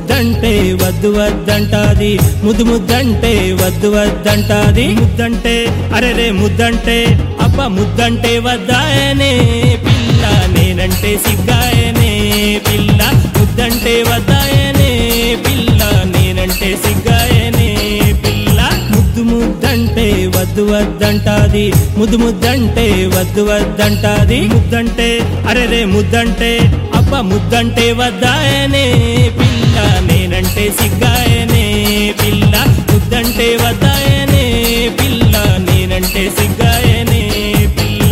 ముద్దంటే వద్దు వద్దంటాది ముద్దు ముద్దంటే వద్దు వద్దంటాది ముద్దంటే అరే రే ముద్దంటే అబ్బ ముద్దంటే వద్దాయనే పిల్ల నేనంటే సిగ్గాయనే పిల్ల ముద్దంటే వద్దాయనే పిల్ల నేనంటే సిగ్గాయనే పిల్ల ముద్దు ముద్దంటే వద్దు వద్దంటాది ముద్దు ముద్దంటే వద్దు వద్దంటాది ముద్దంటే అరే రే ముద్దంటే అబ్బ ముద్దంటే వద్దాయనే పిల్ల నేనంటే సిగ్గాయనే పిల్ల ముద్దంటే వద్దాయనే పిల్ల నేనంటే సిగ్గాయనే పిల్ల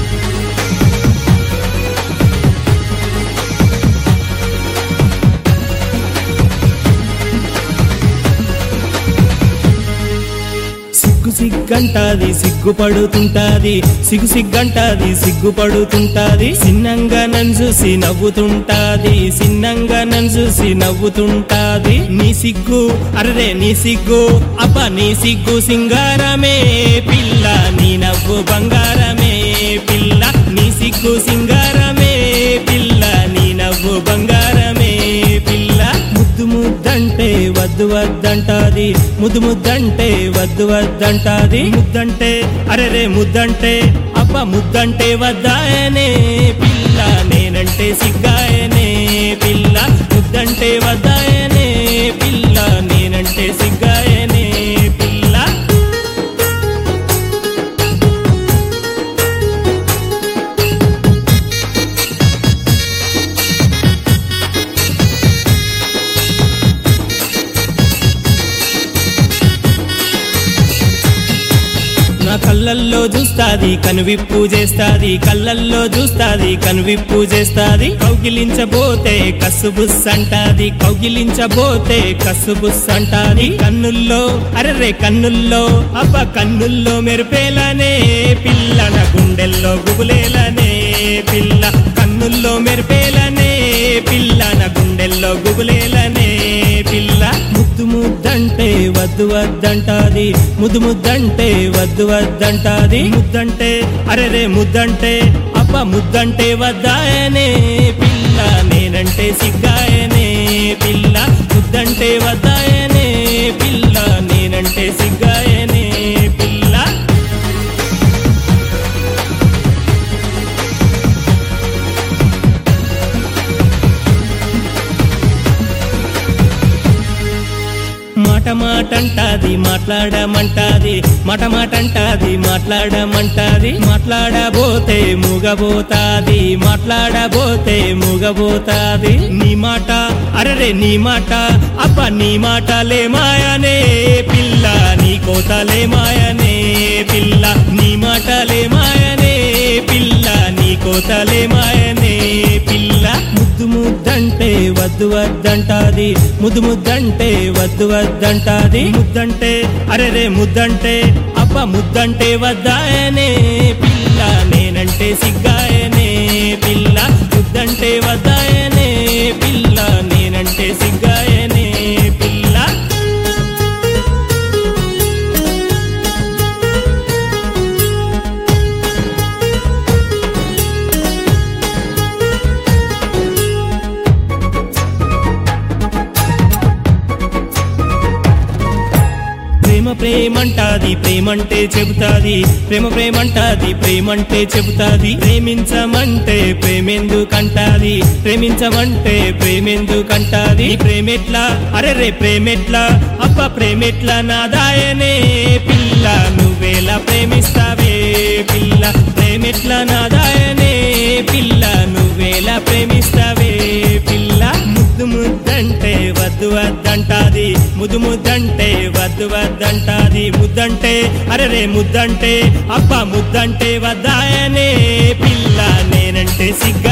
సిగ్గు సిగ్గంటాది సిగ్గుపడుతుంటాది సిగ్గు సిగ్గంటాది సిగ్గుపడుతుంటాది సిన్నంగా నన్ను చూసి నవ్వుతుంటాది సిన్నంగా నన్ను చూసి నవ్వుతుంటాది నీ సిగ్గు అరరే నీ సిగ్గు అబ్బా నీ సిగ్గు సింగారమే పిల్ల నీ నవ్వు బంగారమే పిల్ల నీ సిగ్గు సింగారమే పిల్ల నీ నవ్వు బంగారమే పిల్ల ముద్దు ముద్దంటే వద్దు వద్దంటాది ముద్దు ముద్దంటే వద్దు వద్దంటాది ముద్దంటే అరే రే ముద్దంటే అబ్బ ముద్దంటే వద్దాయనే పిల్ల నేనంటే సిగ్గాయనే పిల్ల ముద్దంటే వద్దాయనే పిల్ల నేనంటే సిగ్గాయనే పిల్ల నా కళ్ళల్లో చూస్తాది కనువిప్పు చేస్తాది కళ్ళల్లో చూస్తాది కనువిప్పు చేస్తాది కౌగిలించబోతే కసుబుస్ అంటాది కౌగిలించబోతే కసుబుస్ అంటాది కన్నుల్లో అరెరే కన్నుల్లో అబ్బ కన్నుల్లో మెరుపేలనే పిల్లన గుండెల్లో గుబులేలనే పిల్ల కన్నుల్లో మెరుపేలనే పిల్లన గుండెల్లో గుబులేలనే పిల్ల ముద్దు ముద్దంటే వద్దు వద్దంటాది ముద్దు ముద్దంటే వద్దు వద్దంటాది ముద్దంటే అరే రే ముద్దంటే అబ్బ ముద్దంటే వద్దాయనే పిల్ల నేనంటే సిగ్గాయనే పిల్ల ముద్దంటే వద్దాయనే పిల్ల నేనంటే సిగ్గాయనే పిల్ల మాట మాటంటాది మాట్లాడమంటాది మాట మాటంటాది మాట్లాడమంటాది మాట్లాడబోతే మూగబోతాది మాట్లాడబోతే మూగబోతాది నీ మాట అరరే నీ మాట అబ్బ నీ మాటలే మాయనే పిల్ల నీ కోతలే మాయనే పిల్ల నీ మాటలే మాయనే పిల్ల నీ కోతలే మాయనే పిల్ల ముద్దు ముద్దంటే వద్దు వద్దంటాది ముద్దు ముద్దంటే వద్దు వద్దంటాది ముద్దంటే అరే రే ముద్దంటే అబ్బ ముద్దంటే వద్దాయనే పిల్ల నేనంటే సిగ్గాయనే పిల్ల ముద్దంటే వద్దాయనే పిల్ల నేనంటే సిగ్గాయనే పిల్ల ప్రేమ ప్రేమంటాది ప్రేమంటే చెబుతాది ప్రేమ ప్రేమంటాది ప్రేమంటే చెబుతాది ప్రేమించమంటే ప్రేమెందుకంటాది ప్రేమించమంటే ప్రేమెందుకంటాది ఈ ప్రేమెట్లా అరే రే ప్రేమెట్లా అబ్బ ప్రేమెట్లా నాదాయనే పిల్ల నువ్వేలా ప్రేమిస్తావే పిల్ల ప్రేమెట్లా నాదాయనే పిల్ల నువ్వేలా ప్రేమిస్తావే పిల్ల ముద్దు ముద్దంటే వద్దు వద్దంటాది ముద్దు ముద్దంటే వద్దు వద్దంటాది ముద్దంటే అరే రే ముద్దంటే అబ్బా ముద్దంటే వద్దాయనే పిల్ల నేనంటే సిగ్గ